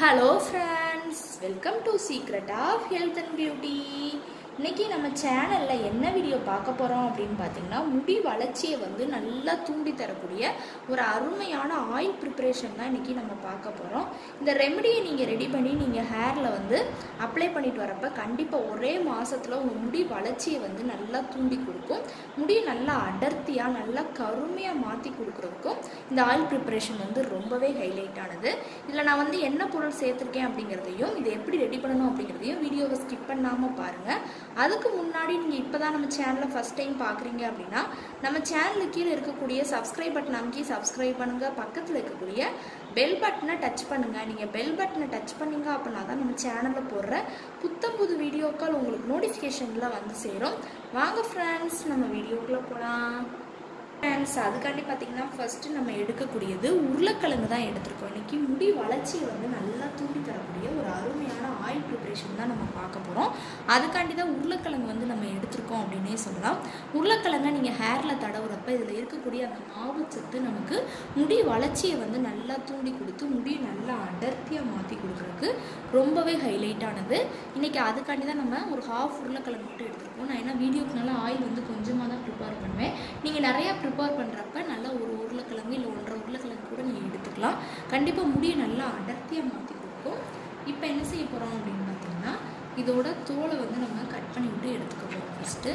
hello friends welcome to secret of health and beauty இன்னைக்கு நம்ம சேனலில் என்ன வீடியோ பார்க்க போகிறோம் அப்படின்னு பார்த்தீங்கன்னா முடி வளர்ச்சியை வந்து நல்லா தூண்டி தரக்கூடிய ஒரு அருமையான ஆயில் ப்ரிப்பரேஷன் தான் இன்றைக்கி நம்ம பார்க்க போகிறோம் இந்த ரெமடியை நீங்கள் ரெடி பண்ணி நீங்கள் ஹேரில் வந்து அப்ளை பண்ணிட்டு வரப்ப கண்டிப்பாக ஒரே மாதத்தில் உங்கள் முடி வளர்ச்சியை வந்து நல்லா தூண்டி கொடுக்கும் முடி நல்லா அடர்த்தியாக நல்லா கருமையாக மாற்றி கொடுக்குறதுக்கும் இந்த ஆயில் ப்ரிப்பரேஷன் வந்து ரொம்பவே ஹைலைட் ஆனது இதில் நான் வந்து என்ன பொருள் சேர்த்துருக்கேன் அப்படிங்கிறதையும் இதை எப்படி ரெடி பண்ணணும் அப்படிங்கிறதையும் வீடியோவை ஸ்கிப் பண்ணாமல் பாருங்கள் அதுக்கு முன்னாடி நீங்கள் இப்போ தான் நம்ம சேனலை ஃபஸ்ட் டைம் பார்க்குறீங்க அப்படின்னா நம்ம சேனலுக்கு கீழே இருக்கக்கூடிய சப்ஸ்கிரைப் பட்டன் அமைக்கி சப்ஸ்கிரைப் பண்ணுங்கள் பக்கத்தில் இருக்கக்கூடிய பெல் பட்டனை டச் பண்ணுங்கள் நீங்கள் பெல் பட்டனை டச் பண்ணீங்க அப்படின்னா தான் நம்ம சேனலில் போடுற புத்தம் புது வீடியோக்கள் உங்களுக்கு நோட்டிஃபிகேஷனில் வந்து சேரும் வாங்க ஃப்ரெண்ட்ஸ் நம்ம வீடியோக்குள்ளே போகலாம் ஃப்ரெண்ட்ஸ் அதுக்காண்டி பார்த்தீங்கன்னா ஃபஸ்ட்டு நம்ம எடுக்கக்கூடியது உருளைக்கிழங்கு தான் எடுத்திருக்கோம் இன்றைக்கி முடி வளர்ச்சியை வந்து நல்லா தூண்டி தரக்கூடிய ஒரு அருமையான ஆயில் ப்ரிப்ரேஷன் தான் நம்ம பார்க்க போகிறோம் அதுக்காண்டி தான் உருளைக்கிழங்கு வந்து நம்ம எடுத்திருக்கோம் அப்படின்னே சொல்லலாம் உருளைக்கிழங்கை நீங்கள் ஹேரில் தடவுறப்ப இதில் இருக்கக்கூடிய அந்த மாவுச்சத்து நமக்கு முடி வளர்ச்சியை வந்து நல்லா தூண்டி கொடுத்து முடி நல்லா அடர்த்தியாக மாற்றி கொடுக்குறதுக்கு ரொம்பவே ஹைலைட்டானது இன்றைக்கி அதுக்காண்டி தான் நம்ம ஒரு ஹாஃப் உருளைக்கிழங்கு மட்டும் எடுத்திருக்கோம் நான் ஏன்னா வீடியோக்கு நல்லா ஆயில் வந்து கொஞ்சமாக தான் ப்ரிப்பேர் பண்ணுவேன் நீங்கள் நிறையா ப்ரிப்பேர் பண்ணுறப்ப நல்லா ஒரு உருளைக்கிழங்கு இல்லை ஒன்றரை உருளைக்கிழங்கு கூட நீங்கள் எடுத்துக்கலாம் கண்டிப்பாக முடியை நல்லா அடர்த்தியாக மாற்றி கொடுக்கும் இப்போ என்ன செய்ய போகிறோம் அப்படின்னு பார்த்தீங்கன்னா இதோட தோலை வந்து நம்ம கட் பண்ணி விட்டு எடுத்துக்க போகிறோம் ஃபஸ்ட்டு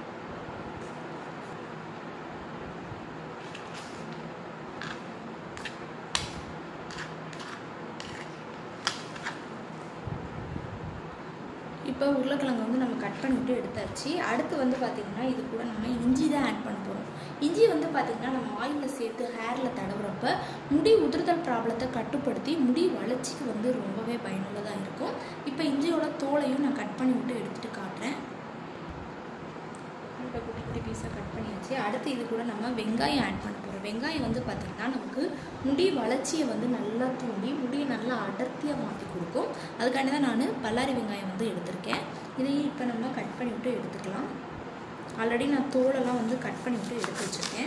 இப்போ உருளைக்கிழங்கு வந்து நம்ம கட் பண்ணி விட்டு எடுத்தாச்சு அடுத்து வந்து பார்த்திங்கன்னா இது கூட நம்ம இஞ்சி தான் ஆட் பண்ண போகிறோம் இஞ்சி வந்து பார்த்திங்கன்னா நம்ம ஆயிலில் சேர்த்து ஹேரில் தடவுறப்ப முடி உதிர்தல் ப்ராப்ளத்தை கட்டுப்படுத்தி முடி வளர்ச்சிக்கு வந்து ரொம்பவே பயனுள்ளதாக இருக்கும் இப்போ இஞ்சியோட தோலையும் நான் கட் பண்ணி விட்டு எடுத்துகிட்டு காட்டுறேன் இப்போ குட்டி குட்டி பீஸாக கட் பண்ணியாச்சு அடுத்து இது கூட நம்ம வெங்காயம் ஆட் பண்ண போகிறோம் வெங்காயம் வந்து பார்த்திங்கன்னா நமக்கு முடி வளர்ச்சியை வந்து நல்லா தூண்டி முடியை நல்லா அடர்த்தியாக மாற்றி கொடுக்கும் அதுக்காண்டி தான் நான் பல்லாரி வெங்காயம் வந்து எடுத்திருக்கேன் இதையும் இப்போ நம்ம கட் பண்ணி விட்டு எடுத்துக்கலாம் ஆல்ரெடி நான் தோலெல்லாம் வந்து கட் பண்ணி விட்டு எடுத்து வச்சுருக்கேன்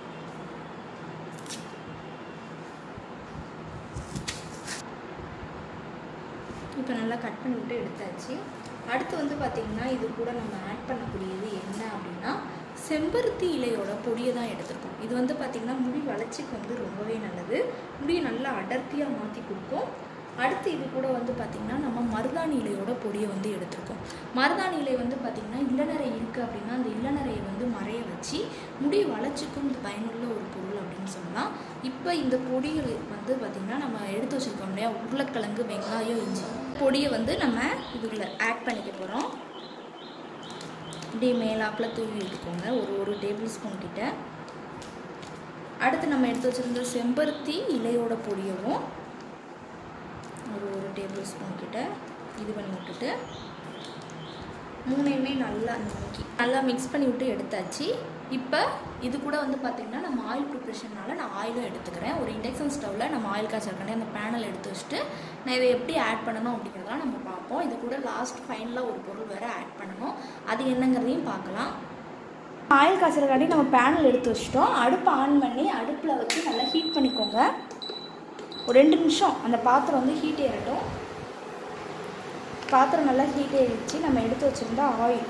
இப்போ நல்லா கட் பண்ணி விட்டு எடுத்தாச்சு அடுத்து வந்து பார்த்திங்கன்னா இது கூட நம்ம ஆட் பண்ணக்கூடியது என்ன அப்படின்னா செம்பருத்தி இலையோட பொடியை தான் எடுத்திருக்கோம் இது வந்து பார்த்திங்கன்னா முடி வளர்ச்சிக்கு வந்து ரொம்பவே நல்லது முடியை நல்லா அடர்த்தியாக மாற்றி கொடுக்கும் அடுத்து இது கூட வந்து பார்த்திங்கன்னா நம்ம மருதாணி இலையோட பொடியை வந்து எடுத்திருக்கோம் மருதாணி இலை வந்து பார்த்திங்கன்னா இளநரை இருக்குது அப்படின்னா அந்த இளநரையை வந்து மறைய வச்சு முடி வளர்ச்சிக்கும் இது பயனுள்ள ஒரு பொருள் அப்படின்னு சொல்லலாம் இப்போ இந்த பொடிகள் வந்து பார்த்திங்கன்னா நம்ம எடுத்து வச்சுருக்கோம் இல்லையா உருளைக்கிழங்கு வெங்காயம் இஞ்சி பொடியை வந்து நம்ம இதுக்குள்ள ஆட் பண்ணிக்க போகிறோம் இப்படி மேலாப்பில் தூவி விட்டுக்கோங்க ஒரு ஒரு டேபிள் ஸ்பூன் கிட்ட அடுத்து நம்ம எடுத்து வச்சுருந்த செம்பருத்தி இலையோட பொடியவும் ஒரு ஒரு டேபிள் ஸ்பூன் கிட்ட இது பண்ணி விட்டுட்டு மூணையுமே நல்லா அந்த மணிக்கு நல்லா மிக்ஸ் பண்ணி விட்டு எடுத்தாச்சு இப்போ இது கூட வந்து பார்த்திங்கன்னா நம்ம ஆயில் ப்ரிப்ரேஷனால் நான் ஆயிலும் எடுத்துக்கிறேன் ஒரு இண்டக்ஷன் ஸ்டவ்வில் நம்ம ஆயில் காய்ச்சிருக்கேன் அந்த பேனல் எடுத்து வச்சுட்டு நான் இதை எப்படி ஆட் பண்ணணும் அப்படிங்கிறதெல்லாம் நம்ம பார்ப்போம் இது கூட லாஸ்ட் ஃபைனலாக ஒரு பொருள் வேறு ஆட் பண்ணணும் அது என்னங்கிறதையும் பார்க்கலாம் ஆயில் காய்ச்சறக்காண்டி நம்ம பேனல் எடுத்து வச்சிட்டோம் அடுப்பை ஆன் பண்ணி அடுப்பில் வச்சு நல்லா ஹீட் பண்ணிக்கோங்க ஒரு ரெண்டு நிமிஷம் அந்த பாத்திரம் வந்து ஹீட் ஏறட்டும் பாத்திரம் நல்லா ஹீட் ஏறிச்சு நம்ம எடுத்து வச்சுருந்தா ஆயில்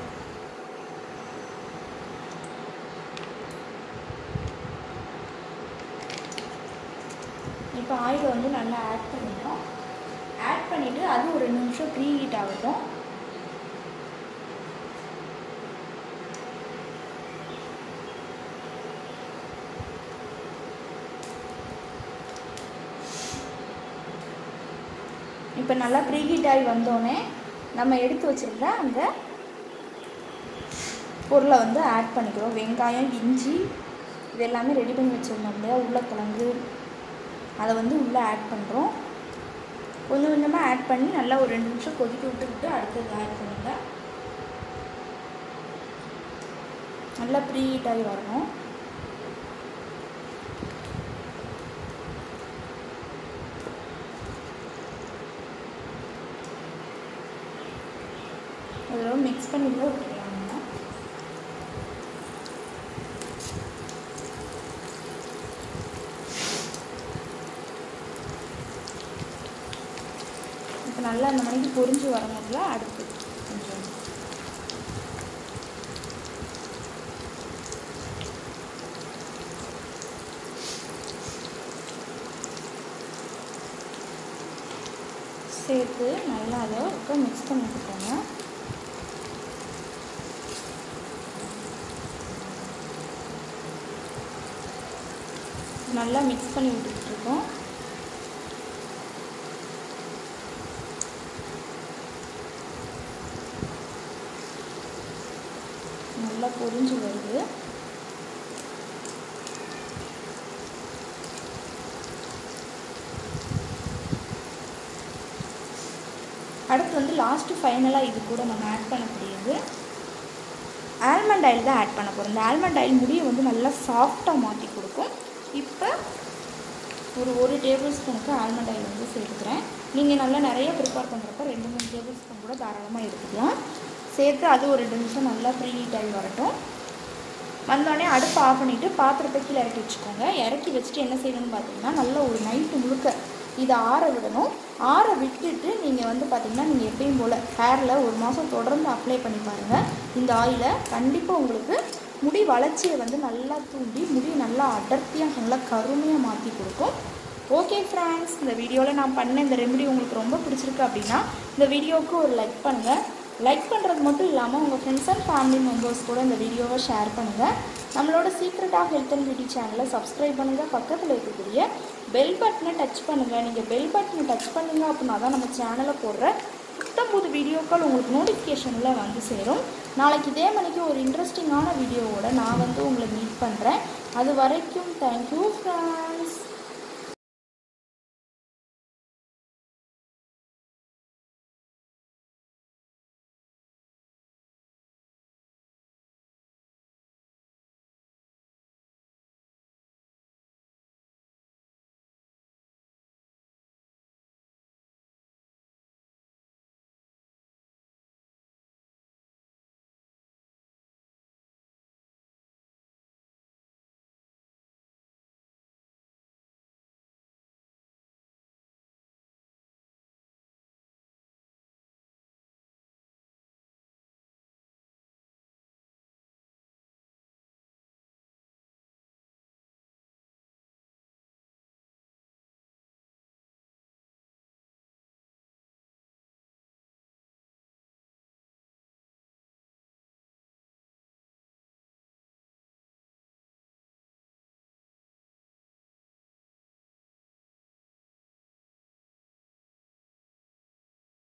இப்போ ஆயிலை வந்து நல்லா ஆட் பண்ணிட்டோம் ஆட் பண்ணிவிட்டு அது ஒரு ரெண்டு நிமிஷம் ப்ரீ ஹீட் ஆகட்டும் இப்போ நல்லா ப்ரீஹீட் ஆகி வந்தோடனே நம்ம எடுத்து வச்சுருந்த அந்த பொருளை வந்து ஆட் பண்ணிக்கிறோம் வெங்காயம் இஞ்சி இது எல்லாமே ரெடி பண்ணி வச்சுருந்தோம் இல்லையா உருளைக்கிழங்கு அதை வந்து உள்ளே ஆட் பண்ணுறோம் கொஞ்சம் கொஞ்சமாக ஆட் பண்ணி நல்லா ஒரு ரெண்டு நிமிஷம் கொதிக்க விட்டுக்கிட்டு அடுத்தது ஆட் பண்ணுங்க நல்லா ப்ரீஹீட் ஆகி வரணும் அதில் மிக்ஸ் பண்ணி கூட விட்டுக்கலாம் நம்ம நல்லா இந்த மணிக்கு பொரிஞ்சு வரும்போதுல அடுத்து கொஞ்சம் சேர்த்து நல்லா அதை இப்போ மிக்ஸ் பண்ணி விட்டுக்கோங்க நல்லா மிக்ஸ் பண்ணி விட்டுக்கிட்டு இருக்கோம் நல்லா பொரிஞ்சு வருது அடுத்து வந்து லாஸ்ட்டு ஃபைனலாக இது கூட நம்ம ஆட் பண்ணக்கூடியது ஆல்மண்ட் ஆயில் தான் ஆட் பண்ண போகிறோம் இந்த ஆல்மண்ட் ஆயில் முடியை வந்து நல்லா சாஃப்டாக மாற்றி கொடுக்கும் இப்போ ஒரு ஒரு டேபிள் ஸ்பூனுக்கு ஆல்மண்ட் ஆயில் வந்து சேர்த்துக்கிறேன் நீங்கள் நல்லா நிறைய ப்ரிப்பேர் பண்ணுறப்ப ரெண்டு மூணு டேபிள் ஸ்பூன் கூட தாராளமாக எடுத்துக்கலாம் சேர்த்து அது ஒரு ரெண்டு நிமிஷம் நல்லா ப்ரீ ஹீட் ஆகி வரட்டும் வந்தோடனே அடுப்பு ஆஃப் பண்ணிவிட்டு பாத்திரத்தை கீழே இறக்கி வச்சுக்கோங்க இறக்கி வச்சுட்டு என்ன செய்யணும்னு பார்த்தீங்கன்னா நல்லா ஒரு நைட்டு முழுக்க இதை ஆற விடணும் ஆற விட்டுட்டு நீங்கள் வந்து பார்த்தீங்கன்னா நீங்கள் எப்பயும் போல் ஹேரில் ஒரு மாதம் தொடர்ந்து அப்ளை பண்ணி பாருங்கள் இந்த ஆயிலை கண்டிப்பாக உங்களுக்கு முடி வளர்ச்சியை வந்து நல்லா தூண்டி முடி நல்லா அடர்த்தியாக நல்லா கருமையாக மாற்றி கொடுக்கும் ஓகே ஃப்ரெண்ட்ஸ் இந்த வீடியோவில் நான் பண்ண இந்த ரெமெடி உங்களுக்கு ரொம்ப பிடிச்சிருக்கு அப்படின்னா இந்த வீடியோவுக்கு ஒரு லைக் பண்ணுங்கள் லைக் பண்ணுறது மட்டும் இல்லாமல் உங்கள் ஃப்ரெண்ட்ஸ் அண்ட் ஃபேமிலி மெம்பர்ஸ் கூட இந்த வீடியோவை ஷேர் பண்ணுங்கள் நம்மளோட secret of health and beauty சேனலை சப்ஸ்கிரைப் பண்ணுங்கள் பக்கத்தில் இருக்கக்கூடிய பெல் பட்டனை டச் பண்ணுங்கள் நீங்கள் பெல் பட்டனை டச் பண்ணுங்க அப்படின்னா தான் நம்ம சேனலில் போடுற புத்தம் புது வீடியோக்கள் உங்களுக்கு நோட்டிஃபிகேஷனில் வந்து சேரும் நாளைக்கு இதே மணிக்கு ஒரு இன்ட்ரெஸ்டிங்கான வீடியோவோட நான் வந்து உங்களை மீட் பண்ணுறேன் அது வரைக்கும் தேங்க்யூ ஃப்ரெண்ட்ஸ்